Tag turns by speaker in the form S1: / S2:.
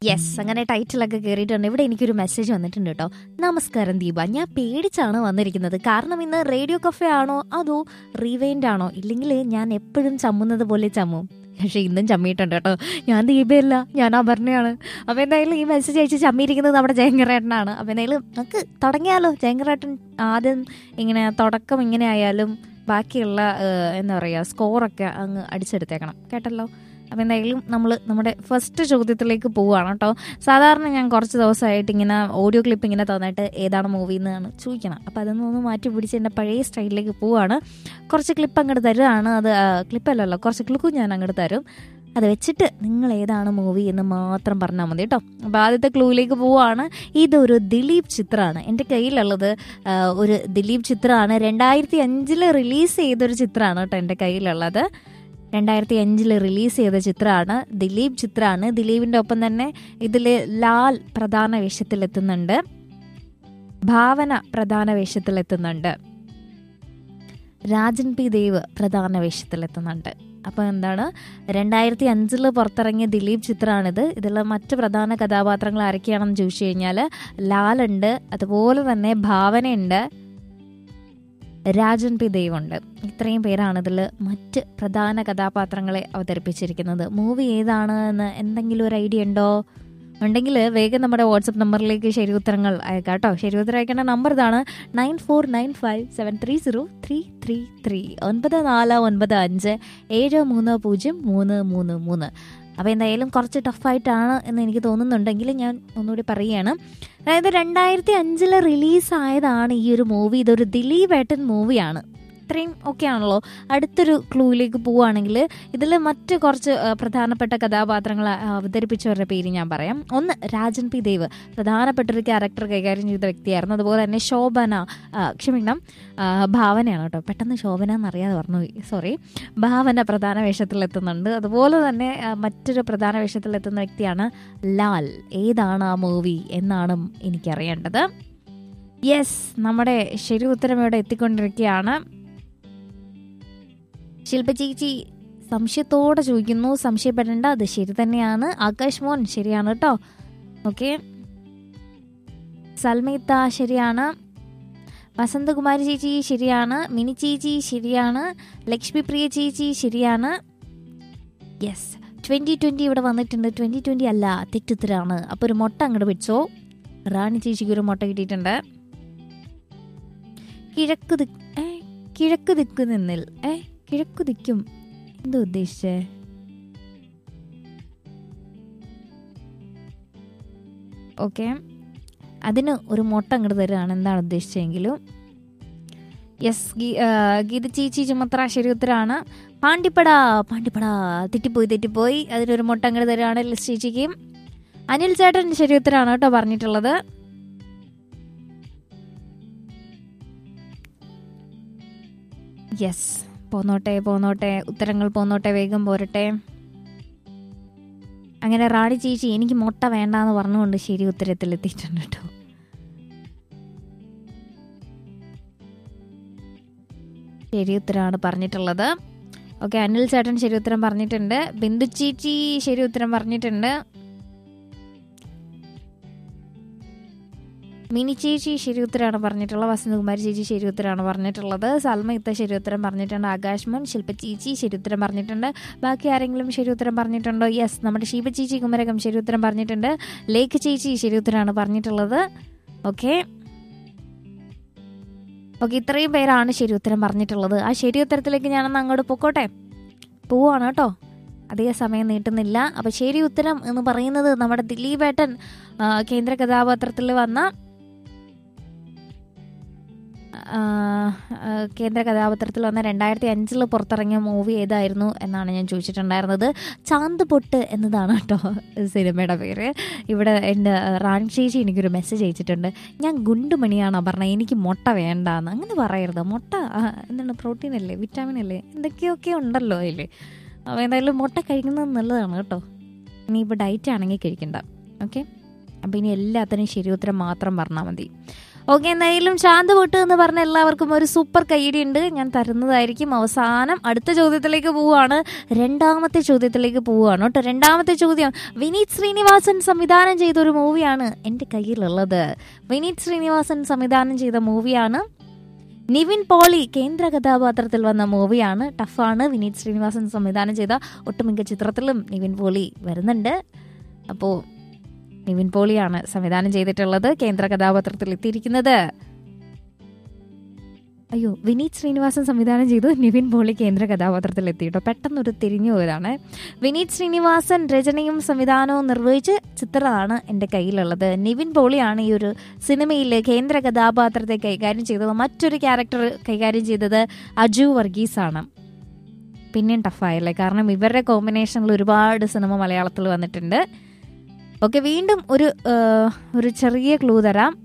S1: yes അങ്ങനെ ടൈറ്റിലൊക്കെ കയറിയിട്ടുണ്ട് ഇവിടെ എനിക്കൊരു മെസ്സേജ് വന്നിട്ടുണ്ട് കേട്ടോ നമസ്കാരം ദീപ ഞാൻ പേടിച്ചാണ് വന്നിരിക്കുന്നത് കാരണം ഇന്ന് റേഡിയോ കഫേ ആണോ അതോ റീവൈൻഡ് ആണോ ഇല്ലെങ്കിൽ ഞാൻ എപ്പോഴും ചമ്മുന്നത് പോലെ ചമ്മും പക്ഷെ ഇന്നും ചമ്മിയിട്ടുണ്ട് കേട്ടോ ഞാൻ ദീപയല്ല ഞാൻ അപർണയാണ് അപ്പോൾ എന്തായാലും ഈ മെസ്സേജ് അയച്ച് ചമ്മിയിരിക്കുന്നത് നമ്മുടെ ജയങ്കരേട്ടനാണ് അപ്പോൾ എന്തായാലും നമുക്ക് തുടങ്ങിയാലോ ജയങ്കരേട്ടൻ ആദ്യം ഇങ്ങനെ തുടക്കം ഇങ്ങനെ ആയാലും ബാക്കിയുള്ള ഏഹ്, എന്താ പറയുക സ്കോറൊക്കെ അങ്ങ് അടിച്ചെടുത്തേക്കണം കേട്ടല്ലോ അപ്പോൾ എന്തായാലും നമ്മൾ നമ്മുടെ ഫസ്റ്റ് ചോദ്യത്തിലേക്ക് പോവുകയാണ് കേട്ടോ സാധാരണ ഞാൻ കുറച്ച് ദിവസമായിട്ട് ഇങ്ങനെ ഓഡിയോ ക്ലിപ്പ് ഇങ്ങനെ തന്നിട്ട് ഏതാണ് മൂവി എന്നാണ് ചോദിക്കണം അപ്പോൾ അതൊന്നും ഒന്ന് മാറ്റി പിടിച്ച് എൻ്റെ പഴയ സ്റ്റൈലിലേക്ക് പോവുകയാണ് കുറച്ച് ക്ലിപ്പ് അങ്ങോട്ട് തരുവാണ് അത് ക്ലിപ്പല്ലല്ലോ കുറച്ച് ക്ലിക്കും ഞാൻ അങ്ങോട്ട് തരും അത് വെച്ചിട്ട് നിങ്ങൾ ഏതാണ് മൂവി എന്ന് മാത്രം പറഞ്ഞാൽ മതി കേട്ടോ അപ്പോൾ ആദ്യത്തെ ക്ലൂയിലേക്ക് പോവുകയാണ് ഇതൊരു ദിലീപ് ചിത്രമാണ് എൻ്റെ കയ്യിലുള്ളത് ആ, ഒരു ദിലീപ് ചിത്രമാണ് രണ്ടായിരത്തി അഞ്ചിൽ റിലീസ് ചെയ്തൊരു ചിത്രമാണ് കേട്ടോ എൻ്റെ കയ്യിലുള്ളത് രണ്ടായിരത്തി അഞ്ചിൽ റിലീസ് ചെയ്ത ചിത്രമാണ് ദിലീപ് ചിത്രമാണ് ദിലീപിൻ്റെ ഒപ്പം തന്നെ ഇതിൽ ലാൽ പ്രധാന വേഷത്തിലെത്തുന്നുണ്ട് ഭാവന പ്രധാന വേഷത്തിലെത്തുന്നുണ്ട് രാജൻ പി ദേവ് പ്രധാന വേഷത്തിലെത്തുന്നുണ്ട് അപ്പോൾ എന്താണ് രണ്ടായിരത്തി അഞ്ചിൽ പുറത്തിറങ്ങിയ ദിലീപ് ചിത്രമാണിത് ഇതിൽ മറ്റ് പ്രധാന കഥാപാത്രങ്ങൾ ആരൊക്കെയാണെന്ന് ചോദിച്ചു കഴിഞ്ഞാൽ ലാലുണ്ട് അതുപോലെ തന്നെ ഭാവനയുണ്ട് രാജൻ പി ദേവ് ഉണ്ട് ഇത്രയും പേരാണ് ഇതിൽ മറ്റ് പ്രധാന കഥാപാത്രങ്ങളെ അവതരിപ്പിച്ചിരിക്കുന്നത് മൂവി ഏതാണ് എന്ന് എന്തെങ്കിലും ഒരു ഐഡിയ ഉണ്ടോ ഉണ്ടെങ്കിൽ വേഗം നമ്മുടെ വാട്സപ്പ് നമ്പറിലേക്ക് ശരി ഉത്തരങ്ങൾ അയക്കാം കേട്ടോ ശരി ഉത്തരം അയക്കേണ്ട നമ്പർ ഇതാണ് nine four nine five seven three zero three three three ഒൻപത് നാല് ഒൻപത് അഞ്ച് ഏഴ് മൂന്ന് പൂജ്യം മൂന്ന് മൂന്ന് മൂന്ന് അപ്പോൾ എന്തായാലും കുറച്ച് ടഫായിട്ടാണ് എന്ന് എനിക്ക് തോന്നുന്നുണ്ടെങ്കിൽ ഞാൻ ഒന്നുകൂടി പറയുകയാണ് അതായത് രണ്ടായിരത്തി അഞ്ചിൽ റിലീസായതാണ് ഈ ഒരു മൂവി ഇതൊരു ദിലീപ് ഏട്ടൻ മൂവിയാണ് ഇത്രയും ഓക്കെ ആണല്ലോ അടുത്തൊരു ക്ലൂയിലേക്ക് പോവുകയാണെങ്കിൽ ഇതിൽ മറ്റ് കുറച്ച് ആ, പ്രധാനപ്പെട്ട കഥാപാത്രങ്ങൾ ആ, അവതരിപ്പിച്ചവരുടെ പേര് ഞാൻ പറയാം ഒന്ന് രാജൻ പി ദേവ് പ്രധാനപ്പെട്ട ഒരു ക്യാരക്ടർ കൈകാര്യം ചെയ്ത വ്യക്തിയായിരുന്നു അതുപോലെ തന്നെ ശോഭന ആ, ക്ഷമിക്കണം ആ, ഭാവനയാണ് കേട്ടോ പെട്ടെന്ന് ശോഭന എന്നറിയാതെ പറഞ്ഞു സോറി ഭാവന പ്രധാന വേഷത്തിലെത്തുന്നുണ്ട് അതുപോലെ തന്നെ ആ, മറ്റൊരു പ്രധാന വേഷത്തിലെത്തുന്ന വ്യക്തിയാണ് ലാൽ ഏതാണ് ആ മൂവി എന്നാണ് എനിക്കറിയേണ്ടത് യെസ് നമ്മുടെ ശരി ഉത്തരം ഇവിടെ എത്തിക്കൊണ്ടിരിക്കുകയാണ് ശില്പ ചേച്ചി സംശയത്തോടെ ചോദിക്കുന്നു സംശയപ്പെടേണ്ട അത് ശരി തന്നെയാണ് ആകാശ് മോൻ ശരിയാണ് കേട്ടോ ഓക്കെ സൽമിത്ത ശരിയാണ് വസന്തകുമാരി ചേച്ചി ശരിയാണ് മിനി ചേച്ചി ശരിയാണ് ലക്ഷ്മി പ്രിയ ചേച്ചി ശരിയാണ് യെസ് ട്വൻ്റി ട്വൻ്റി ഇവിടെ വന്നിട്ടുണ്ട് ട്വൻ്റി ട്വൻ്റി അല്ല തെറ്റുത്തരാണ് അപ്പോൾ ഒരു മുട്ട അങ്ങോട്ട് പിടിച്ചോ റാണി ചേച്ചിക്ക് ഒരു മുട്ട കിട്ടിയിട്ടുണ്ട് കിഴക്ക് ദിക്ക് ഏ കിഴക്ക് ദിക്ക് നിന്നിൽ ഏ കിഴക്ക് ദിക്കും എന്താ ഉദ്ദേശിച്ചേ ഓക്കെ അതിന് ഒരു മുട്ട അങ്ങോട്ട് തരുകയാണ് എന്താണ് ഉദ്ദേശിച്ചതെങ്കിലും യെസ് ഗീത ചേച്ചി ചുമത്ര ശരി ഉത്തരാണ് പാണ്ടിപ്പട പാണ്ടിപ്പട തെറ്റിപ്പോയി തെറ്റിപ്പോയി അതിനൊരു മുട്ട അങ്ങോട്ട് തരുകയാണ് ലിസ് ചേച്ചിക്ക് അനിൽ ചേട്ടൻ ശരി ഉത്തരാണ് കേട്ടോ പറഞ്ഞിട്ടുള്ളത് യെസ് പോന്നോട്ടെ പോന്നോട്ടെ ഉത്തരങ്ങൾ പോന്നോട്ടെ വേഗം പോരട്ടെ അങ്ങനെ റാണി ചേച്ചി എനിക്ക് മുട്ട വേണ്ടാന്ന് പറഞ്ഞുകൊണ്ട് ശരി ഉത്തരത്തിൽ എത്തിയിട്ടുണ്ട് കേട്ടോ ശരി ഉത്തരമാണ് പറഞ്ഞിട്ടുള്ളത് ഓക്കെ അനിൽ ചേട്ടൻ ശരി ഉത്തരം പറഞ്ഞിട്ടുണ്ട് ബിന്ദു ചേച്ചി ശരി ഉത്തരം പറഞ്ഞിട്ടുണ്ട് മിനി ചേച്ചി ശരി ഉത്തരമാണ് പറഞ്ഞിട്ടുള്ളത് വസന്തകുമാരി ചേച്ചി ശരി ഉത്തരമാണ് പറഞ്ഞിട്ടുള്ളത് സൽമ ഇത്ത ശരി ഉത്തരം പറഞ്ഞിട്ടുണ്ട് ആകാശ് മോൻ ശില്പ ചേച്ചി ശരി ഉത്തരം പറഞ്ഞിട്ടുണ്ട് ബാക്കി ആരെങ്കിലും ശരി ഉത്തരം പറഞ്ഞിട്ടുണ്ടോ യെസ് നമ്മുടെ ശിവ ചേച്ചി കുമരകം ശരി ഉത്തരം പറഞ്ഞിട്ടുണ്ട് ലേഖ ചേച്ചി ശരി ഉത്തരമാണ് പറഞ്ഞിട്ടുള്ളത് ഓക്കെ ഓക്കെ ഇത്രയും പേരാണ് ശരി ഉത്തരം പറഞ്ഞിട്ടുള്ളത് ആ ശരി ഉത്തരത്തിലേക്ക് ഞാനൊന്ന് അങ്ങോട്ട് പൊക്കോട്ടെ പോവാണ് കേട്ടോ അധിക സമയം നീട്ടുന്നില്ല അപ്പോൾ ശരി ഉത്തരം എന്ന് പറയുന്നത് നമ്മുടെ ദിലീപ് ഏട്ടൻ ആ, കേന്ദ്ര കഥാപാത്രത്തിൽ വന്ന ആ, ആ, കേന്ദ്ര കഥാപാത്രത്തിൽ വന്ന രണ്ടായിരത്തി അഞ്ചിൽ പുറത്തിറങ്ങിയ മൂവി ഏതായിരുന്നു എന്നാണ് ഞാൻ ചോദിച്ചിട്ടുണ്ടായിരുന്നത് ചാന്ത് പൊട്ട് എന്നതാണ് കേട്ടോ സിനിമയുടെ പേര് ഇവിടെ എൻ്റെ റാണി ചേച്ചി എനിക്കൊരു മെസ്സേജ് അയച്ചിട്ടുണ്ട് ഞാൻ ഗുണ്ടുമണിയാണ് പറഞ്ഞത് എനിക്ക് മുട്ട വേണ്ടാന്ന് അങ്ങനെ പറയരുത് മുട്ട ആ, എന്താണ് പ്രോട്ടീൻ അല്ലേ വിറ്റാമിൻ അല്ലേ എന്തൊക്കെയൊക്കെ ഉണ്ടല്ലോ അതിൽ അപ്പോൾ എന്തായാലും മുട്ട കഴിക്കുന്നത് നല്ലതാണ് കേട്ടോ ഇനിയിപ്പോൾ ഡയറ്റ് ആണെങ്കിൽ കഴിക്കണ്ട ഓക്കെ അപ്പോൾ ഇനി എല്ലാത്തിനും ശരി ഉത്തരം മാത്രം പറഞ്ഞാൽ മതി ഓക്കെ എന്തായാലും ശാന്ത പൊട്ട് എന്ന് പറഞ്ഞ എല്ലാവർക്കും ഒരു സൂപ്പർ കൈയടി ഉണ്ട് ഞാൻ തരുന്നതായിരിക്കും അവസാനം അടുത്ത ചോദ്യത്തിലേക്ക് പോവുകയാണ് രണ്ടാമത്തെ ചോദ്യത്തിലേക്ക് പോവുകയാണ് കേട്ടോ രണ്ടാമത്തെ ചോദ്യം വിനീത് ശ്രീനിവാസൻ സംവിധാനം ചെയ്ത ഒരു മൂവിയാണ് എൻ്റെ കയ്യിലുള്ളത് വിനീത് ശ്രീനിവാസൻ സംവിധാനം ചെയ്ത മൂവിയാണ് നിവിൻ പോളി കേന്ദ്ര കഥാപാത്രത്തിൽ വന്ന മൂവിയാണ് ടഫാണ് വിനീത് ശ്രീനിവാസൻ സംവിധാനം ചെയ്ത ഒട്ടുമിക്ക ചിത്രത്തിലും നിവിൻ പോളി വരുന്നുണ്ട് അപ്പോൾ നിവിൻ പോളിയാണ് സംവിധാനം ചെയ്തിട്ടുള്ളത് കേന്ദ്ര കഥാപാത്രത്തിൽ എത്തിയിരിക്കുന്നത് അയ്യോ വിനീത് ശ്രീനിവാസൻ സംവിധാനം ചെയ്തു നിവിൻ പോളി കേന്ദ്ര കഥാപാത്രത്തിൽ എത്തിയിട്ടോ പെട്ടെന്നൊരു തിരിഞ്ഞു പോയതാണ് വിനീത് ശ്രീനിവാസൻ രചനയും സംവിധാനവും നിർവഹിച്ച ചിത്രമാണ് എൻ്റെ കയ്യിലുള്ളത് നിവിൻ പോളിയാണ് ഈ ഒരു സിനിമയിൽ കേന്ദ്ര കഥാപാത്രത്തെ കൈകാര്യം ചെയ്തത് മറ്റൊരു ക്യാരക്ടർ കൈകാര്യം ചെയ്തത് അജു വർഗീസാണ് പിന്നെയും ടഫായല്ലേ കാരണം ഇവരുടെ കോമ്പിനേഷനിൽ ഒരുപാട് സിനിമ മലയാളത്തിൽ വന്നിട്ടുണ്ട് ഓക്കെ വീണ്ടും ഒരു ആ, ഒരു ചെറിയ ക്ലൂ തരാം